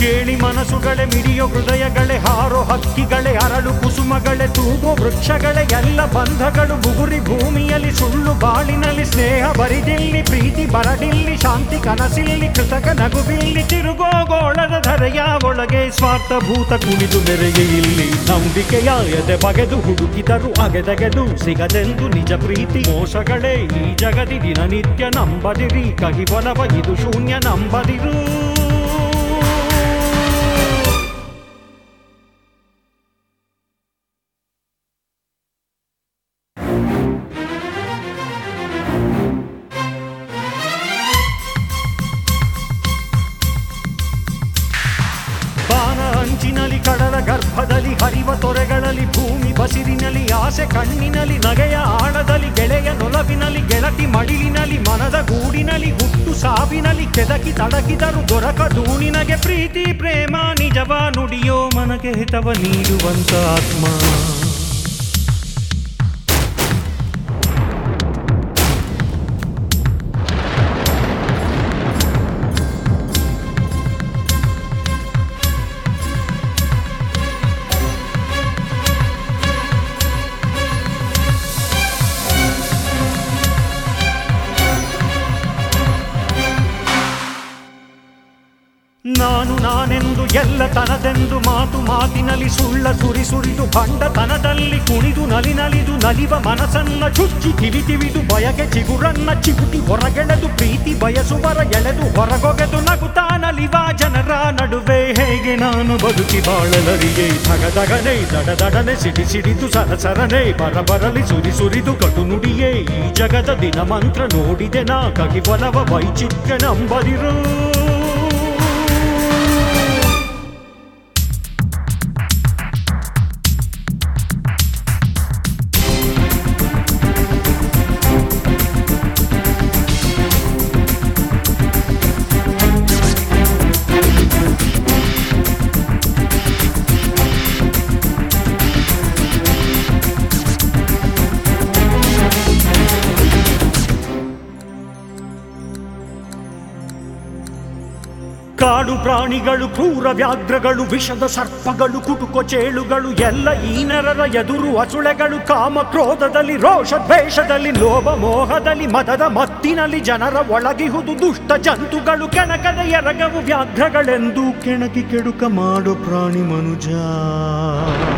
ಕೇಳಿ ಮನಸ್ಸುಗಳೇ ಮಿಡಿಯೋ ಹೃದಯಗಳೇ ಹಾರೋ ಹಕ್ಕಿಗಳೇ ಅರಳು ಕುಸುಮಗಳೇ ತೂಗೋ ವೃಕ್ಷಗಳೇ ಎಲ್ಲ ಬಂಧಗಳು ಬುಗುರಿ ಭೂಮಿಯಲ್ಲಿ ಸುಳ್ಳು ಬಾಳಿನಲ್ಲಿ ಸ್ನೇಹ ಬರಿದಿಲ್ಲಿ ಪ್ರೀತಿ ಬರಡಿಲ್ಲಿ ಶಾಂತಿ ಕನಸಿಲ್ಲಿ ಕೃತಕ ನಗುಬಿಲ್ಲಿ ತಿರುಗೋ ಗೋಳದ ಧರೆಯ ಒಳಗೆ ಸ್ವಾರ್ಥ ಭೂತ ಕುಣಿದು ಮೆರೆಗೆ ಇಲ್ಲಿ ನಂಬಿಕೆಯ ಎದೆ ಬಗೆದು ಹುಡುಕಿದರು ಅಗೆದಗೆದು ಸಿಗದೆಂದು ನಿಜ ಪ್ರೀತಿ ಮೋಸಗಳೇ ಈ ಜಗದಿ ದಿನನಿತ್ಯ ನಂಬದಿರಿ ಕಹಿ ಬಲವ ಇದು ಶೂನ್ಯ ನಂಬದಿರು ಬಾನ ಅಂಚಿನಲ್ಲಿ ಕಡಲ ಗರ್ಭದಲ್ಲಿ ಹರಿವ ತೊರೆಗಳಲ್ಲಿ ಭೂಮಿ ಬಸಿರಿನಲ್ಲಿ ಆಸೆ ಕಣ್ಣಿನಲ್ಲಿ ನಗೆಯ ಆಳದಲ್ಲಿ ಗೆಳೆಯ ನೊಲವಿನಲ್ಲಿ ಗೆಳತಿ ಮಡಿಲಿನಲ್ಲಿ ಮನದ ಗೂಡಿನಲ್ಲಿ ಹುಟ್ಟು ಸಾವಿನಲ್ಲಿ ಕೆದಕಿ ತಡಕಿದರು ದೊರಕ ದೂಣಿನಗೆ ಪ್ರೀತಿ ಪ್ರೇಮ ನಿಜವ ನುಡಿಯೋ ಮನಗೆ ಹಿತವ ನೀಡುವಂತ ಆತ್ಮ ನಾನು ನಾನೆಂದು ಎಲ್ಲ ತನದೆಂದು ಮಾತು ಮಾತಿನಲ್ಲಿ ಸುಳ್ಳ ಸುರಿ ಸುರಿದು ಭಂಡತನದಲ್ಲಿ ಕುಣಿದು ನಲಿ ನಲಿದು ನಲಿವ ಮನಸ್ಸನ್ನ ಚುಚ್ಚಿ ತಿವಿ ತಿವಿದು ಬಯಕೆ ಚಿಗುರನ್ನ ಚಿಗುಟಿ ಹೊರಗೆಳೆದು ಪ್ರೀತಿ ಬಯಸುವರ ಎಳೆದು ಹೊರಗೊಗೆದು ನಗುತ್ತಾ ನಲಿವ ಜನರ ನಡುವೆ ಹೇಗೆ ನಾನು ಬದುಕಿ ಬಾಳಲರಿಯೇ ಧಗಧಗನೆ ದಡದಡನೆ ಸಿಡಿ ಸಿಡಿದು ಸರಸರನೆ ಬರಬರಲಿ ಸುರಿ ಸುರಿದು ಕಟು ನುಡಿಯೇ ಈ ಜಗದ ದಿನ ಮಂತ್ರ ನೋಡಿದೆ ನಾ ಕಗಿ ಬಲವ ವೈಚಿತ್ರ್ಯ ನಂಬದಿರು ಕಾಡು ಪ್ರಾಣಿಗಳು ಕ್ರೂರ ವ್ಯಾಘ್ರಗಳು ವಿಷದ ಸರ್ಪಗಳು ಕುಟುಕ ಚೇಳುಗಳು ಎಲ್ಲ ಈ ನರರ ಎದುರು ಅಸುಳೆಗಳು ಕಾಮ ಕ್ರೋಧದಲ್ಲಿ ರೋಷ ದ್ವೇಷದಲ್ಲಿ ಲೋಭ ಮೋಹದಲ್ಲಿ ಮದದ ಮತ್ತಿನಲ್ಲಿ ಜನರ ಒಳಗಿಹುದು ದುಷ್ಟ ಜಂತುಗಳು ಕೆಣಕದ ಎರಗವು ವ್ಯಾಘ್ರಗಳೆಂದು ಕೆಣಕಿ ಕೆಡುಕ ಮಾಡು ಪ್ರಾಣಿ ಮನುಜ